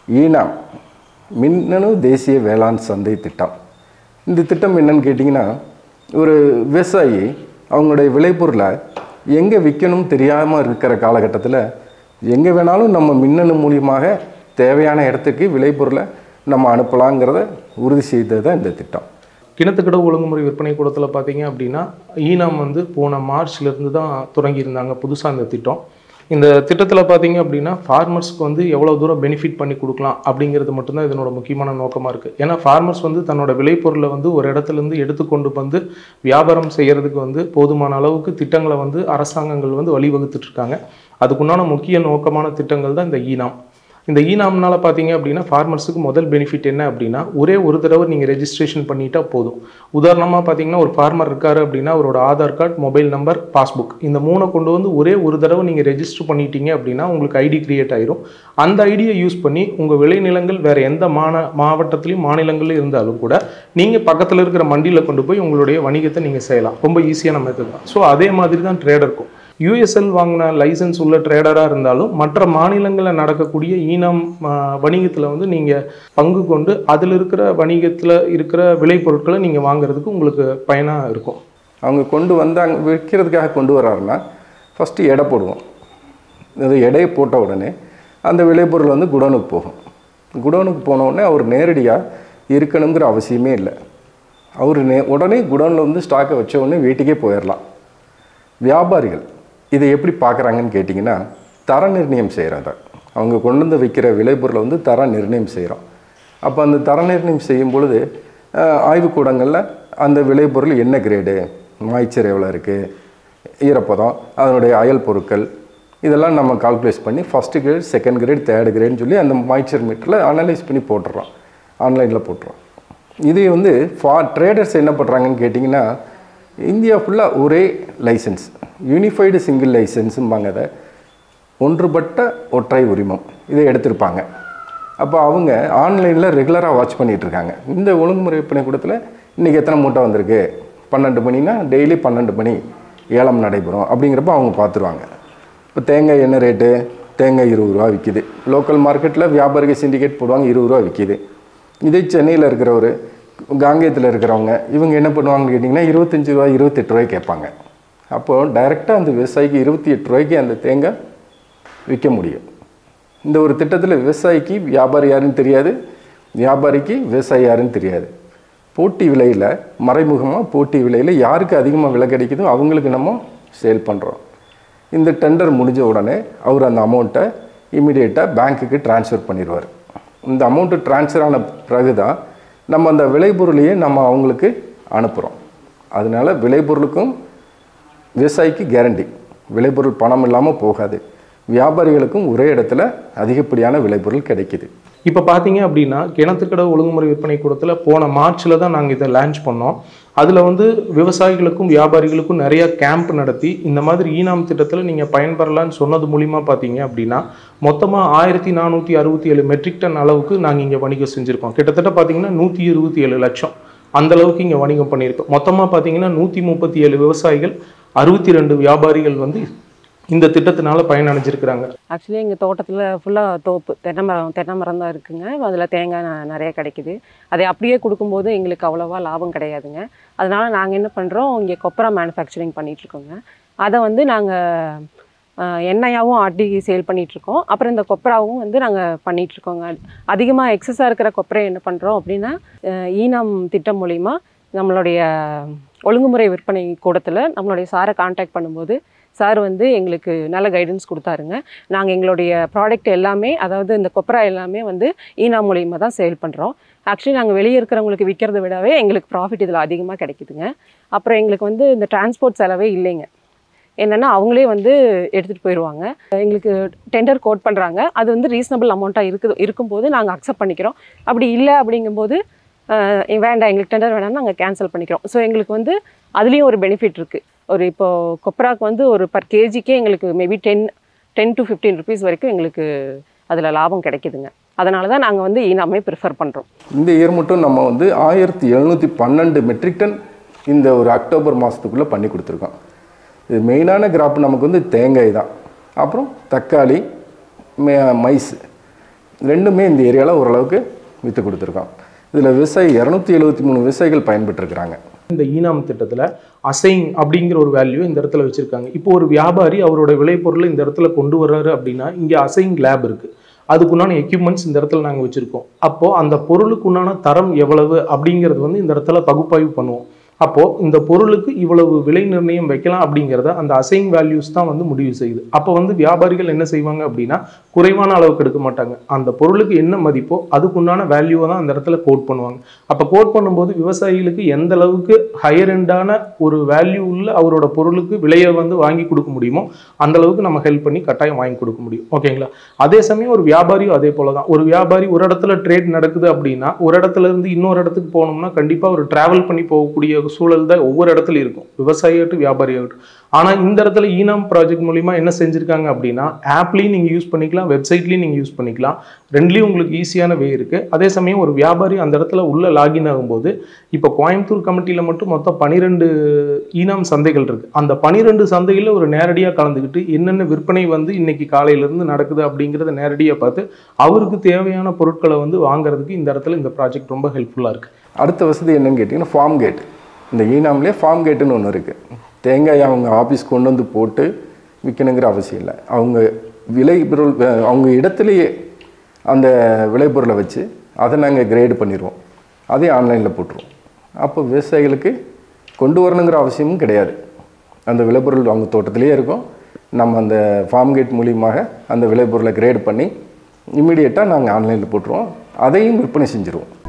ஈனாம் மின்னணு தேசிய வேளாண் சந்தை திட்டம் இந்த திட்டம் என்னன்னு கேட்டிங்கன்னா ஒரு விவசாயி அவங்களுடைய விளைபொருளை எங்கே விற்கணும் தெரியாமல் இருக்கிற காலகட்டத்தில் எங்கே வேணாலும் நம்ம மின்னணு மூலியமாக தேவையான இடத்துக்கு விளைபொருளை நம்ம அனுப்பலாங்கிறத உறுதி செய்தது தான் இந்த திட்டம் கிணத்துக்கடை ஒழுங்குமுறை விற்பனை கூடத்தில் பார்த்தீங்க அப்படின்னா ஈனாம் வந்து போன மார்ச்லேருந்து தான் தொடங்கியிருந்தாங்க புதுசாக இந்த திட்டம் இந்த திட்டத்தில் பார்த்தீங்க அப்படின்னா ஃபார்மர்ஸ்க்கு வந்து எவ்வளோ தூரம் பெனிஃபிட் பண்ணி கொடுக்கலாம் அப்படிங்கிறது மட்டும்தான் இதனோட முக்கியமான நோக்கமாக இருக்குது ஏன்னா ஃபார்மர்ஸ் வந்து தன்னோட விளைபொருளை வந்து ஒரு இடத்துலேருந்து எடுத்துக்கொண்டு வந்து வியாபாரம் செய்கிறதுக்கு வந்து போதுமான அளவுக்கு திட்டங்களை வந்து அரசாங்கங்கள் வந்து வழிவகுத்துட்டு இருக்காங்க அதுக்குண்டான முக்கிய நோக்கமான திட்டங்கள் தான் இந்த ஈனாம் இந்த ஈனாம்னால பார்த்தீங்க அப்படின்னா ஃபார்மர்ஸுக்கு முதல் பெனிஃபிட் என்ன அப்படின்னா ஒரே ஒரு தடவை நீங்கள் ரெஜிஸ்ட்ரேஷன் பண்ணிட்டா போதும் உதாரணமாக பார்த்தீங்கன்னா ஒரு ஃபார்மர் இருக்காரு அப்படின்னா அவரோட Aadhaar card mobile number passbook இந்த மூணை கொண்டு வந்து ஒரே ஒரு தடவை நீங்கள் ரெஜிஸ்டர் பண்ணிட்டீங்க அப்படின்னா உங்களுக்கு ஐடி கிரியேட் ஆயிரும் அந்த ஐடியை யூஸ் பண்ணி உங்கள் விளைநிலங்கள் வேறு எந்த மாந மாவட்டத்திலையும் மாநிலங்களிலும் இருந்தாலும் கூட நீங்கள் பக்கத்தில் இருக்கிற மண்டியில் கொண்டு போய் உங்களுடைய வணிகத்தை நீங்கள் செய்யலாம் ரொம்ப ஈஸியான மெத்தட் தான் ஸோ அதே மாதிரி தான் ட்ரேடருக்கும் யூஎஸ்எல் வாங்கின லைசன்ஸ் உள்ள ட்ரேடராக இருந்தாலும் மற்ற மாநிலங்களில் நடக்கக்கூடிய ஈனம் வணிகத்தில் வந்து நீங்கள் பங்கு கொண்டு அதில் இருக்கிற வணிகத்தில் இருக்கிற விளைபொருட்களை நீங்கள் வாங்குறதுக்கு உங்களுக்கு பயனாக இருக்கும் அவங்க கொண்டு வந்தாங்க விற்கிறதுக்காக கொண்டு வர்றாருன்னா ஃபஸ்ட்டு எடை போடுவோம் அது எடையை போட்ட உடனே அந்த விளைபொருள் வந்து குடோனுக்கு போகும் குடோனுக்கு போன உடனே அவர் நேரடியாக இருக்கணுங்கிற அவசியமே இல்லை அவர் நே உடனே குடோனில் வந்து ஸ்டாக்கை வச்ச உடனே வீட்டுக்கே போயிடலாம் வியாபாரிகள் இதை எப்படி பார்க்குறாங்கன்னு கேட்டிங்கன்னா தர நிர்ணயம் செய்கிறத அவங்க கொண்டு வந்து விற்கிற விளைபொருளை வந்து தர நிர்ணயம் செய்கிறோம் அப்போ அந்த தர நிர்ணயம் செய்யும் பொழுது அஹ், ஆய்வுக்கூடங்களில் அந்த விளைபொருள் என்ன கிரேடு மாய்ச்சர் எவ்வளோ இருக்குது ஈரப்பதம் அதனுடைய அயல் பொருட்கள் இதெல்லாம் நம்ம கால்குலேட் பண்ணி first grade second grade third கிரேட்னு சொல்லி அந்த மாய்ச்சர் மீட்டரில் அனலைஸ் பண்ணி போட்டுடுறோம் ஆன்லைனில் போட்டுறோம் இது வந்து ஃபா ட்ரேடர்ஸ் என்ன பண்ணுறாங்கன்னு கேட்டிங்கன்னா இந்தியா ஃபுல்லாக ஒரே லைசன்ஸ் யூனிஃபைடு சிங்கிள் லைசன்ஸும்பாங்க அதை ஒன்றுபட்ட ஒற்றை உரிமம் இதை எடுத்திருப்பாங்க அப்போ அவங்க ஆன்லைனில் ரெகுலராக வாட்ச் பண்ணிட்டு இருக்காங்க இந்த ஒழுங்குமுறை விற்பனை கூடத்தில் இன்றைக்கி எத்தனை மூட்டை வந்திருக்கு பன்னெண்டு மணினா டெய்லி பன்னெண்டு மணி ஏலம் நடைபெறும் அப்படிங்கிறப்ப அவங்க பார்த்துருவாங்க இப்போ தேங்காய் என்ன ரேட்டு தேங்காய் இருபது ரூபா விற்கிது லோக்கல் மார்க்கெட்டில் வியாபாரிக சிண்டிகேட் போடுவாங்க இருபது ரூபா விற்கிது இதே சென்னையில் இருக்கிறவர் காங்கேயத்தில் இருக்கிறவங்க இவங்க என்ன பண்ணுவாங்கன்னு கேட்டிங்கன்னா இருபத்தஞ்சி ரூபா இருபத்தெட்டு ரூபாய் கேட்பாங்க அப்போது டைரெக்டாக அந்த விவசாயிக்கு இருபத்தி எட்டு ரூபாய்க்கு அந்த தேங்காய் விற்க முடியும் இந்த ஒரு திட்டத்தில் விவசாயிக்கு வியாபாரி யாருன்னு தெரியாது வியாபாரிக்கு விவசாயி யாருன்னு தெரியாது போட்டி விலையில் மறைமுகமாக போட்டி விலையில் யாருக்கு அதிகமாக விலை கிடைக்குதோ அவங்களுக்கு நம்ம சேல் பண்ணுறோம் இந்த டெண்டர் முடிஞ்ச உடனே அவர் அந்த அமௌண்ட்டை இமிடியேட்டாக பேங்க்குக்கு ட்ரான்ஸ்ஃபர் பண்ணிடுவார் இந்த அமௌண்ட்டு ட்ரான்ஸ்ஃபர் ஆன பிறகு தான் நம்ம அந்த விளைபொருளையே நம்ம அவங்களுக்கு அனுப்புகிறோம் அதனால விளைபொருளுக்கும் விவசாயிக்கு கேரண்டி விளைபொருள் பணம் இல்லாமல் போகாது வியாபாரிகளுக்கும் ஒரே இடத்துல அதிகப்படியான விளைபொருள் கிடைக்குது இப்போ பார்த்தீங்க அப்படின்னா கிணத்துக்கடை ஒழுங்குமுறை விற்பனை கூடத்தில் போன மார்ச்சில் தான் நாங்கள் இதை லான்ச் பண்ணோம் அதில் வந்து விவசாயிகளுக்கும் வியாபாரிகளுக்கும் நிறைய கேம்ப் நடத்தி இந்த மாதிரி ஈனாம் திட்டத்தில் நீங்கள் பயன்பெறலான்னு சொன்னது மூலிமா பார்த்தீங்க அப்படின்னா மொத்தமாக ஆயிரத்தி நானூற்றி அறுபத்தி ஏழு மெட்ரிக் டன் அளவுக்கு நாங்கள் இங்கே வணிகம் செஞ்சுருக்கோம் கிட்டத்தட்ட பார்த்தீங்கன்னா நூற்றி இருபத்தி ஏழு லட்சம் அந்த அளவுக்கு இங்கே வணிகம் பண்ணியிருக்கோம் மொத்தமாக பார்த்தீங்கன்னா நூற்றி முப்பத்தி ஏழு விவசாயிகள் அறுபத்தி ரெண்டு வியாபாரிகள் வந்து இந்த திட்டத்தினால பயனடைஞ்சிருக்கிறாங்க ஆக்சுவலி எங்கள் தோட்டத்தில் ஃபுல்லாக தோப்பு தென்னை மரம் தென்னை மரம் தான் இருக்குங்க அதில் தேங்காய் ந- நிறைய கிடைக்குது அதை அப்படியே கொடுக்கும்போது எங்களுக்கு அவ்வளோவா லாபம் கிடையாதுங்க அதனால நாங்கள் என்ன பண்ணுறோம் இங்கே கொப்பரா மேனுஃபேக்சரிங் பண்ணிகிட்ருக்கோங்க அதை வந்து நாங்கள் எண்ணெயாகவும் ஆட்டி சேல் பண்ணிகிட்ருக்கோம் அப்புறம் இந்த கொப்பராவும் வந்து நாங்கள் பண்ணிகிட்ருக்கோங்க அதிகமாக எக்ஸஸாக இருக்கிற கொப்பரை என்ன பண்ணுறோம் அப்படின்னா அஹ், ஈனம் திட்டம் மூலிமா நம்மளுடைய ஒழுங்குமுறை விற்பனை கூடத்தில் நம்மளுடைய சாரை காண்டாக்ட் பண்ணும்போது சார் வந்து எங்களுக்கு நல்ல கைடன்ஸ் கொடுத்தாருங்க நாங்கள் எங்களுடைய ப்ராடக்ட் எல்லாமே அதாவது இந்த கொப்பரா எல்லாமே வந்து ஈனா மூலியமாக தான் சேல் பண்ணுறோம் ஆக்சுவலி நாங்கள் வெளியே இருக்கிறவங்களுக்கு விற்கிறத விடவே எங்களுக்கு ப்ராஃபிட் இதில் அதிகமாக கிடைக்குதுங்க அப்புறம் எங்களுக்கு வந்து இந்த டிரான்ஸ்போர்ட் செலவே இல்லைங்க என்னென்னா அவங்களே வந்து எடுத்துகிட்டு போயிடுவாங்க எங்களுக்கு டெண்டர் கோட் பண்ணுறாங்க அது வந்து ரீசனபிள் அமௌண்ட்டாக இருக்குது இருக்கும்போது நாங்கள் அக்செப்ட் பண்ணிக்கிறோம் அப்படி இல்லை அப்படிங்கும்போது அஹ், வேண்டாம் எங்களுக்கு டெண்டர் வேணாம்னு நாங்கள் கேன்சல் பண்ணிக்கிறோம் ஸோ எங்களுக்கு வந்து அதுலேயும் ஒரு பெனிஃபிட் இருக்குது ஒரு இப்போ கொப்பராக்கு வந்து ஒரு பர் கேஜிக்கே எங்களுக்கு maybe ten ten to fifteen rupees வரைக்கும் எங்களுக்கு அதில் லாபம் கிடைக்குதுங்க அதனால தான் நாங்கள் வந்து ஈனாமே ப்ரிஃபர் பண்ணுறோம் இந்த இயர் மட்டும் நம்ம வந்து ஆயிரத்தி எழுநூற்றி பன்னெண்டு மெட்ரிக் டன் இந்த ஒரு அக்டோபர் மாதத்துக்குள்ளே பண்ணி கொடுத்துருக்கோம் இது மெயினான கிராப் நமக்கு வந்து தேங்காய் தான் அப்புறம் தக்காளி மே மைஸ் ரெண்டுமே இந்த ஏரியாவில் ஓரளவுக்கு விற்று கொடுத்துருக்கோம் இதில் விவசாயி இரநூத்தி எழுபத்தி மூணு விவசாயிகள் பயன்பெற்றிருக்கிறாங்க இந்த ஈனாம் திட்டத்தில் அசைங் அப்படிங்கிற ஒரு வேல்யூ இந்த இடத்துல வச்சுருக்காங்க இப்போ ஒரு வியாபாரி அவரோட விளைபொருளை இந்த இடத்துல கொண்டு வர்றாரு அப்படின்னா இங்கே அசைங் லேப் இருக்குது அதுக்குண்டான எக்யூப்மெண்ட்ஸ் இந்த இடத்துல நாங்கள் வச்சுருக்கோம் அப்போது அந்த பொருளுக்கு உண்டான தரம் எவ்வளவு அப்படிங்கிறது வந்து இந்த இடத்துல பகுப்பாய்வு பண்ணுவோம் அப்போது இந்த பொருளுக்கு இவ்வளவு விலை நிர்ணயம் வைக்கலாம் அப்படிங்கிறத அந்த அசைங் வேல்யூஸ் தான் வந்து முடிவு செய்யுது அப்போ வந்து வியாபாரிகள் என்ன செய்வாங்க அப்படின்னா குறைவான அளவுக்கு எடுக்க மாட்டாங்க அந்த பொருளுக்கு என்ன மதிப்போ அதுக்குண்டான வேல்யூவை தான் அந்த இடத்துல கோட் பண்ணுவாங்க அப்போ கோட் பண்ணும்போது விவசாயிகளுக்கு எந்த அளவுக்கு ஹையர் எண்டான ஒரு வேல்யூ உள்ள அவரோட பொருளுக்கு விலையை வந்து வாங்கி கொடுக்க முடியுமோ அந்த அளவுக்கு நம்ம ஹெல்ப் பண்ணி கட்டாயம் வாங்கி கொடுக்க முடியும் ஓகேங்களா அதே சமயம் ஒரு வியாபாரியும் அதே போல தான் ஒரு வியாபாரி ஒரு இடத்துல ட்ரேட் நடக்குது அப்படின்னா ஒரு இடத்துல இருந்து இன்னொரு இடத்துக்கு போகணும்னா கண்டிப்பாக ஒரு டிராவல் பண்ணி போகக்கூடிய சூழல் தான் ஒவ்வொரு இடத்துலையும் இருக்கும் விவசாயியாகட்டும் வியாபாரியாகட்டும் ஆனால் இந்த இடத்துல ஈனாம் ப்ராஜெக்ட் மூலிமா என்ன செஞ்சுருக்காங்க அப்படின்னா ஆப்லேயும் நீங்கள் யூஸ் பண்ணிக்கலாம் வெப்சைட்லேயும் நீங்கள் யூஸ் பண்ணிக்கலாம் ரெண்டுலேயும் உங்களுக்கு ஈஸியான வே இருக்குது அதே சமயம் ஒரு வியாபாரி அந்த இடத்துல உள்ள லாகின் ஆகும்போது இப்போ கோயம்புத்தூர் கமிட்டியில் மட்டும் மொத்தம் பன்னிரெண்டு ஈனாம் சந்தைகள் இருக்குது அந்த பன்னிரெண்டு சந்தைகளில் ஒரு நேரடியாக கலந்துக்கிட்டு என்னென்ன விற்பனை வந்து இன்னைக்கு காலையிலேருந்து நடக்குது அப்படிங்கிறத நேரடியாக பார்த்து அவருக்கு தேவையான பொருட்களை வந்து வாங்குறதுக்கு இந்த இடத்துல இந்த ப்ராஜெக்ட் ரொம்ப ஹெல்ப்ஃபுல்லாக இருக்குது அடுத்த வசதி என்னன்னு கேட்டிங்கன்னா ஃபார்ம் கேட் இந்த ஈனாம்லேயே ஃபார்ம் கேட்டுன்னு ஒன்று இருக்குது தேங்காய் அவங்க ஆஃபீஸ் கொண்டு வந்து போட்டு விற்கணுங்கிற அவசியம் இல்லை அவங்க விளைபொருள் அஹ் அவங்க இடத்துலையே அந்த விளைபொருளை வச்சு அதை நாங்கள் கிரேடு பண்ணிடுவோம் அதையும் ஆன்லைனில் போட்டுருவோம் அப்போ விவசாயிகளுக்கு கொண்டு வரணுங்கிற அவசியமும் கிடையாது அந்த விளைபொருள் அவங்க தோட்டத்திலேயே இருக்கும் நம்ம அந்த ஃபார்ம் கேட் மூலியமாக அந்த விளைபொருளை கிரேட் பண்ணி இம்மிடியேட்டாக நாங்கள் ஆன்லைனில் போட்டுருவோம் அதையும் விற்பனை செஞ்சுருவோம்